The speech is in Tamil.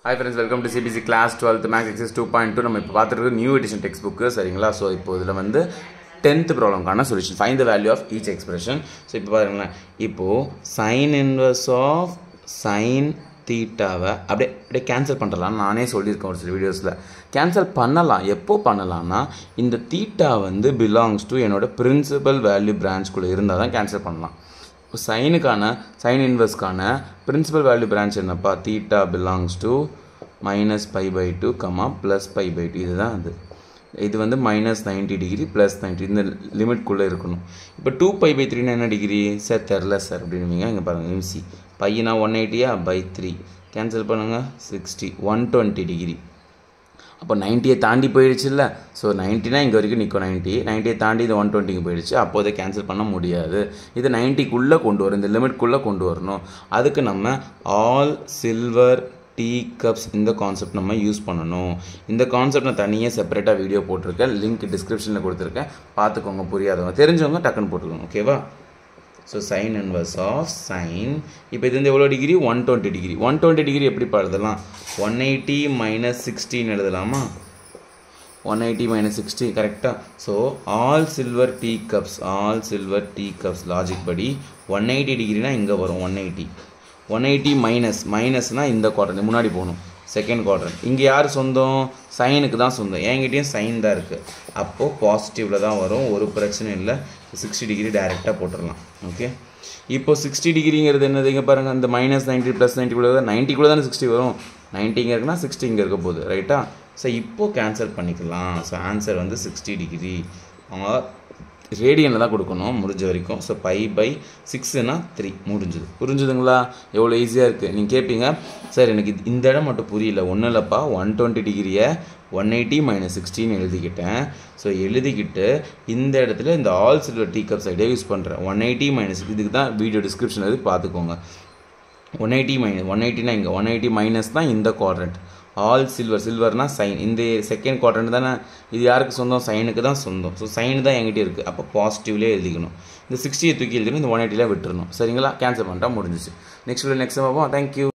hi friends welcome to CBC class twelfth maths exercise two point two நம்ம இப்போ பார்த்துருக்கு நியூ எடிஷன் டெக்ஸ்ட் புக்கு சரிங்களா ஸோ இப்போ இதில் வந்து டென்த் ப்ராப்ளம்க்கான solution find the value of each expression so இப்போ பாருங்களேன் இப்போது சைன் இன்வர்ஸ் ஆஃப் சைன் தீட்டாவை அப்படியே அப்படியே கேன்சல் பண்ணுறலாம் நானே சொல்லியிருக்கேன் ஒரு சில வீடியோஸில் கேன்சல் பண்ணலாம் எப்போ பண்ணலாம்னா இந்த தீட்டா வந்து பிலாங்ஸ் டு என்னோட பிரின்சிபல் வேல்யூ பிரான்ச்குள்ளே இருந்தால் தான் கேன்சல் பண்ணலாம் இப்போ சைனுக்கான சைன் இன்வர்ஸ்க்கான பிரின்சிபல் வேல்யூ பிரான்ச் என்னப்பா theta belongs to minus pi by two comma plus pi by two இதுதான் அது இது வந்து minus ninety degree plus ninety இந்த லிமிட்குள்ளே இருக்கணும் இப்போ டூ பை பை த்ரீனா என்ன டிகிரி சார் தெரில சார் அப்படின்னுவீங்க இங்கே பாருங்கள் எம்சி பையனா ஒன் எயிட்டியா பை த்ரீ கேன்சல் பண்ணுங்கள் சிக்ஸ்டி ஒன் டுவெண்ட்டி டிகிரி அப்போ நைன்ட்டியை தாண்டி போயிடுச்சுல்ல ஸோ நைன்ட்டினா இங்கே வரைக்கும் நிற்கும் நைன்ட்டி நைன்ட்டியை தாண்டி இது ஒன் டுவெண்ட்டிக்கு போயிடுச்சு அப்போ இதை கேன்சல் பண்ண முடியாது இது நைன்ட்டிக்குள்ளே கொண்டு வரும் இந்த லிமிட்குள்ளே கொண்டு வரணும் அதுக்கு நம்ம ஆல் சில்வர் டீ கப்ஸ் இந்த கான்செப்ட் நம்ம யூஸ் பண்ணணும் இந்த கான்செப்ட் நான் தனியாக செப்பரேட்டாக வீடியோ போட்டிருக்கேன் லிங்க் டிஸ்கிரிப்ஷனில் கொடுத்துருக்கேன் பார்த்துக்கோங்க புரியாதவங்க தெரிஞ்சவங்க டக்குன்னு போட்டுக்கோங்க ஓகேவா so sine inverse of sine இப்போ இது வந்து எவ்வளோ degree one twenty degree one twenty degree எப்படி எழுதலாம் ஒன் எயிட்டி மைனஸ் சிக்ஸ்டின்னு எழுதலாமா ஒன் எயிட்டி மைனஸ் சிக்ஸ்டி கரெக்டாக so all silver tea cups all silver tea cups logic படி ஒன் எயிட்டி டிகிரினா இங்கே வரும் one eighty one eighty minus மைனஸ்னால் இந்த குவாட்ரன் முன்னாடி போகணும் செகண்ட் குவாட்ரன் இங்கே யார் சொந்தம் சைனுக்கு தான் சொந்தம் என்கிட்டயும் சைன் தான் இருக்குது அப்போது பாசிட்டிவில் தான் வரும் ஒரு பிரச்சனை இல்லை சிக்ஸ்டி டிகிரி டைரெக்டாக போட்டுடலாம் ஓகே இப்போ சிக்ஸ்டி டிகிரிங்கிறது என்னது இங்கே பாருங்கள் இந்த மைனஸ் நைன்ட்டி ப்ளஸ் நைன்ட்டிக்குள்ளே நைன்ட்டிக்குள்ளே தானே சிக்ஸ்டி வரும் நைன்ட்டி இங்கே இருக்குன்னா சிக்ஸ்டி இங்கே இருக்க போகுது ரைட்டா ஸோ இப்போது கேன்சல் பண்ணிக்கலாம் ஸோ ஆன்சர் வந்து சிக்ஸ்டி டிகிரி ரேடியனில் தான் கொடுக்கணும் முடிஞ்ச வரைக்கும் ஸோ பை பை சிக்ஸுனா த்ரீ முடிஞ்சுது புரிஞ்சுதுங்களா எவ்வளோ ஈஸியாக இருக்குது நீங்கள் கேட்பீங்க சார் எனக்கு இது இந்த இடம் மட்டும் புரியல ஒன்றும் இல்லைப்பா ஒன் டுவெண்ட்டி டிகிரியை ஒன் எயிட்டி மைனஸ் சிக்ஸ்டின்னு எழுதிக்கிட்டேன் ஸோ எழுதிக்கிட்டு இந்த இடத்துல இந்த ஆல் சில்வர் டீ கப் சைடே யூஸ் பண்ணுறேன் ஒன் எயிட்டி மைனஸ் இதுக்கு தான் வீடியோ டிஸ்கிரிப்ஷன் எது பார்த்துக்கோங்க ஒன் எயிட்டி மைனஸ் ஒன் எயிட்டினா இங்கே ஒன் எயிட்டி மைனஸ் தான் இந்த குவாட்ரண்ட் ஆல் சில்வர் சில்வர்னா சைன் இந்த செகண்ட் குவாட்ரண்ட் தானே இது யாருக்கு சொந்தம் சைனுக்கு தான் சொந்தம் ஸோ சைன் தான் என்கிட்ட இருக்குது அப்போ பாசிட்டிவ்லேயே எழுதிக்கணும் இந்த சிக்ஸ்டியை தூக்கி எழுதிக்கணும் இந்த ஒன் எயிட்டியில் விட்டுறணும் சரிங்களா கேன்சல் பண்ணிட்டா முடிஞ்சிச்சு நெக்ஸ்ட் நெக்ஸ்ட் பார்ப்போம் தேங்க்யூ